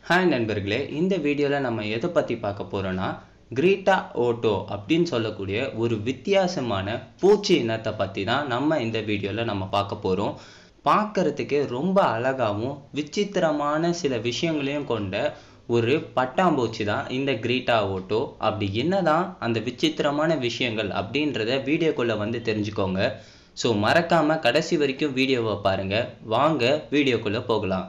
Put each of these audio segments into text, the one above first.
hi நண்பர்களே இந்த வீடியோவில் நம்ம எதை பற்றி பார்க்க போகிறோன்னா கிரீட்டா ஓட்டோ அப்படின்னு சொல்லக்கூடிய ஒரு வித்தியாசமான பூச்சி இனத்தை பற்றி தான் நம்ம இந்த வீடியோவில் நம்ம பார்க்க போகிறோம் பார்க்கறதுக்கே ரொம்ப அழகாகவும் விசித்திரமான சில விஷயங்களையும் கொண்ட ஒரு பட்டாம்பூச்சி தான் இந்த கிரீட்டா ஓட்டோ அப்படி என்னதான் அந்த விசித்திரமான விஷயங்கள் அப்படின்றத வீடியோக்குள்ளே வந்து தெரிஞ்சுக்கோங்க ஸோ மறக்காமல் கடைசி வரைக்கும் வீடியோவை பாருங்கள் வாங்க வீடியோக்குள்ளே போகலாம்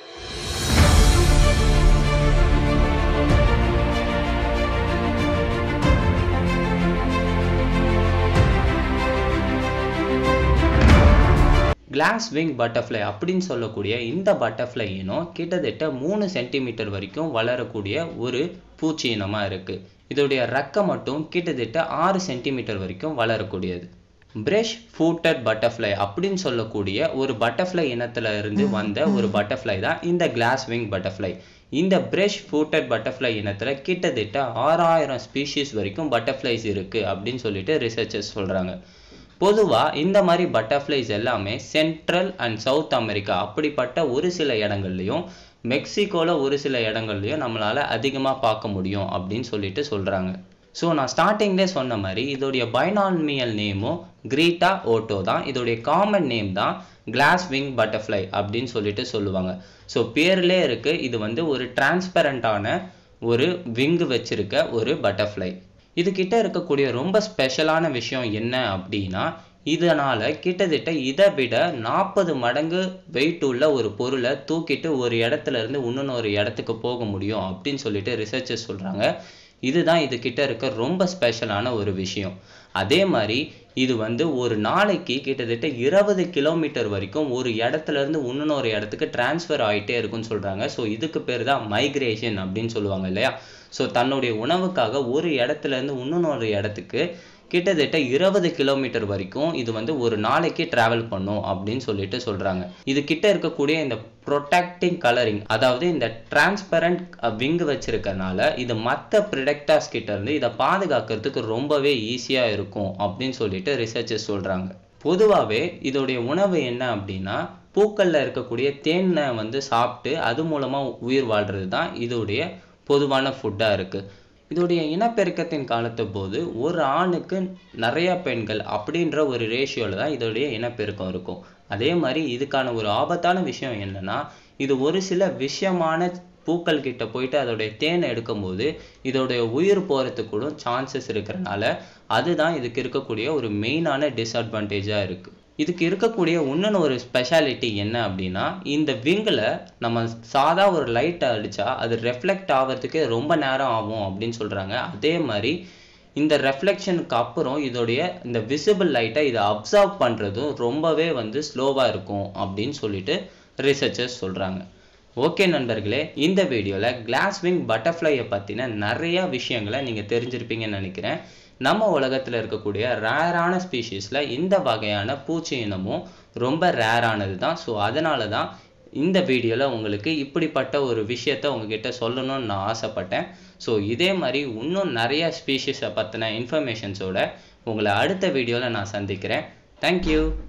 கிளாஸ் விங் பட்டர்ஃப்ளை அப்படின்னு சொல்லக்கூடிய இந்த பட்டர்ஃப்ளை இனம் கிட்டத்தட்ட மூணு சென்டிமீட்டர் வரைக்கும் வளரக்கூடிய ஒரு பூச்சி இனமாக இருக்குது இதோடைய ரெக்கை மட்டும் கிட்டத்தட்ட ஆறு சென்டிமீட்டர் வரைக்கும் வளரக்கூடியது பிரஷ் ஃபூட்டட் பட்டர்ஃப்ளை அப்படின்னு சொல்லக்கூடிய ஒரு பட்டர்ஃப்ளை இனத்துல இருந்து வந்த ஒரு பட்டர்ஃப்ளை தான் இந்த கிளாஸ் விங் பட்டர்ஃப்ளை இந்த பிரஷ் ஃபூட்டட் பட்டர்ஃப்ளை இனத்துல கிட்டத்தட்ட ஆறாயிரம் ஸ்பீஷீஸ் வரைக்கும் பட்டர்ஃப்ளைஸ் இருக்கு அப்படின்னு சொல்லிட்டு ரிசர்ச்சர்ஸ் சொல்றாங்க பொதுவாக இந்த மாதிரி பட்டர்ஃப்ளைஸ் எல்லாமே சென்ட்ரல் அண்ட் சவுத் அமெரிக்கா அப்படிப்பட்ட ஒரு சில இடங்கள்லையும் மெக்சிகோவில் ஒரு சில இடங்கள்லையும் நம்மளால் அதிகமாக பார்க்க முடியும் அப்படின்னு சொல்லிட்டு சொல்கிறாங்க ஸோ நான் ஸ்டார்டிங்லேயே சொன்ன மாதிரி இதோடைய பைனான்மியல் நேமும் கிரீட்டா ஓட்டோ தான் இதோடைய காமன் நேம் தான் கிளாஸ் விங் பட்டர்ஃப்ளை அப்படின்னு சொல்லிட்டு சொல்லுவாங்க ஸோ பேர்லேயே இருக்குது இது வந்து ஒரு டிரான்ஸ்பரண்டான ஒரு விங்கு வச்சிருக்க ஒரு பட்டர்ஃப்ளை இதுகிட்ட இருக்கக்கூடிய ரொம்ப ஸ்பெஷலான விஷயம் என்ன அப்படின்னா இதனால் கிட்டத்தட்ட இதை விட நாற்பது மடங்கு வெயிட் உள்ள ஒரு பொருளை தூக்கிட்டு ஒரு இடத்துல இருந்து இன்னொன்று இடத்துக்கு போக முடியும் அப்படின்னு சொல்லிட்டு ரிசர்ச்சர்ஸ் சொல்கிறாங்க இதுதான் இதுகிட்ட இருக்க ரொம்ப ஸ்பெஷலான ஒரு விஷயம் அதே மாதிரி இது வந்து ஒரு நாளைக்கு கிட்டத்தட்ட இருபது கிலோமீட்டர் வரைக்கும் ஒரு இடத்துல இருந்து இன்னொரு இடத்துக்கு டிரான்ஸ்ஃபர் ஆகிட்டே இருக்குன்னு சொல்கிறாங்க ஸோ இதுக்கு பேர் தான் மைக்ரேஷன் அப்படின்னு சொல்லுவாங்க இல்லையா ஸோ தன்னுடைய உணவுக்காக ஒரு இடத்துல இருந்து இன்னொரு இடத்துக்கு கிட்டத்தட்ட இருபது கிலோமீட்டர் வரைக்கும் இது வந்து ஒரு நாளைக்கு டிராவல் பண்ணும் அப்படின்னு சொல்லிட்டு சொல்றாங்க இது கிட்ட இருக்கக்கூடிய இந்த ப்ரொடெக்டிங் கலரிங் அதாவது இந்த டிரான்ஸ்பரண்ட் விங்கு வச்சிருக்கனால இது மற்ற ப்ரிடக்டாஸ் கிட்ட இருந்து இதை பாதுகாக்கிறதுக்கு ரொம்பவே ஈஸியா இருக்கும் அப்படின்னு சொல்லிட்டு ரிசர்ச்சர்ஸ் சொல்றாங்க பொதுவாகவே இதோடைய உணவு என்ன அப்படின்னா பூக்கள்ல இருக்கக்கூடிய தேனை வந்து சாப்பிட்டு அது மூலமா உயிர் வாழ்றது தான் இதோடைய பொதுவான ஃபுட்டாக இருக்குது இதோடைய இனப்பெருக்கத்தின் காலத்து போது ஒரு ஆணுக்கு நிறைய பெண்கள் அப்படின்ற ஒரு ரேஷியோவில் தான் இதோடைய இனப்பெருக்கம் இருக்கும் அதே மாதிரி இதுக்கான ஒரு ஆபத்தான விஷயம் என்னன்னா இது ஒரு சில விஷயமான பூக்கள் கிட்ட போயிட்டு அதோடைய தேனை எடுக்கும்போது இதோடைய உயிர் போகிறதுக்கு கூட சான்சஸ் இருக்கிறனால அதுதான் இதுக்கு இருக்கக்கூடிய ஒரு மெயினான டிஸ்அட்வான்டேஜாக இருக்குது இதுக்கு இருக்கக்கூடிய இன்னொன்று ஒரு ஸ்பெஷாலிட்டி என்ன அப்படின்னா இந்த விங்கில் நம்ம சாதா ஒரு லைட்டை அடித்தா அது ரெஃப்ளெக்ட் ஆகிறதுக்கு ரொம்ப நேரம் ஆகும் அப்படின்னு சொல்கிறாங்க அதே மாதிரி இந்த ரெஃப்ளெக்ஷனுக்கு அப்புறம் இதோடைய இந்த விசிபிள் லைட்டை இதை அப்சர்வ் பண்ணுறதும் ரொம்பவே வந்து ஸ்லோவாக இருக்கும் அப்படின்னு சொல்லிட்டு ரிசர்ச்சர்ஸ் சொல்கிறாங்க ஓகே நண்பர்களே இந்த வீடியோவில் கிளாஸ் விங் பட்டர்ஃப்ளையை பற்றின நிறைய விஷயங்களை நீங்கள் தெரிஞ்சிருப்பீங்கன்னு நினைக்கிறேன் நம்ம உலகத்தில் இருக்கக்கூடிய ரேரான ஸ்பீஷீஸில் இந்த வகையான பூச்சி இனமும் ரொம்ப ரேரானது தான் ஸோ அதனால தான் இந்த வீடியோவில் உங்களுக்கு இப்படிப்பட்ட ஒரு விஷயத்த உங்ககிட்ட சொல்லணும்னு நான் ஆசைப்பட்டேன் ஸோ இதே மாதிரி இன்னும் நிறைய ஸ்பீஷீஸை பற்றின இன்ஃபர்மேஷன்ஸோட உங்களை அடுத்த வீடியோவில் நான் சந்திக்கிறேன் தேங்க்யூ